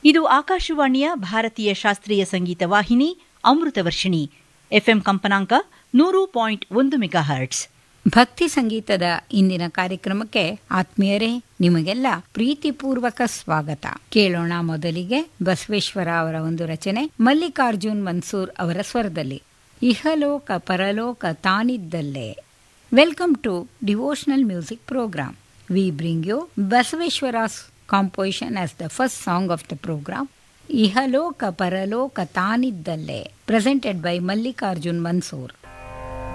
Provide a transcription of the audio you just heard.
ಇದು ಆಕಾಶವಾಣಿಯ ಭಾರತೀಯ ಶಾಸ್ತ್ರೀಯ ಸಂಗೀತ ವಾಹಿನಿ ಅಮೃತವರ್ಷಿಣಿ ಎಫ್ಎಂ ಕಂಪನಾಂಕ ನೂರು ಪಾಯಿಂಟ್ ಒಂದು ಮೆಗಾ ಹರ್ಟ್ಸ್ ಭಕ್ತಿ ಸಂಗೀತದ ಇಂದಿನ ಕಾರ್ಯಕ್ರಮಕ್ಕೆ ಆತ್ಮೀಯರೇ ನಿಮಗೆಲ್ಲ ಪ್ರೀತಿಪೂರ್ವಕ ಸ್ವಾಗತ ಕೇಳೋಣ ಮೊದಲಿಗೆ ಬಸವೇಶ್ವರ ಅವರ ಒಂದು ರಚನೆ ಮಲ್ಲಿಕಾರ್ಜುನ್ ಮನ್ಸೂರ್ ಅವರ ಸ್ವರದಲ್ಲಿ ಇಹಲೋಕ ಪರಲೋಕ ತಾನಿದ್ದಲ್ಲೇ welcome to devotional music program we bring you Basaveshwara's composition as the first song of the program, Ihaloka Paraloka Taniddalle, presented by Mallikarjun Mansoor.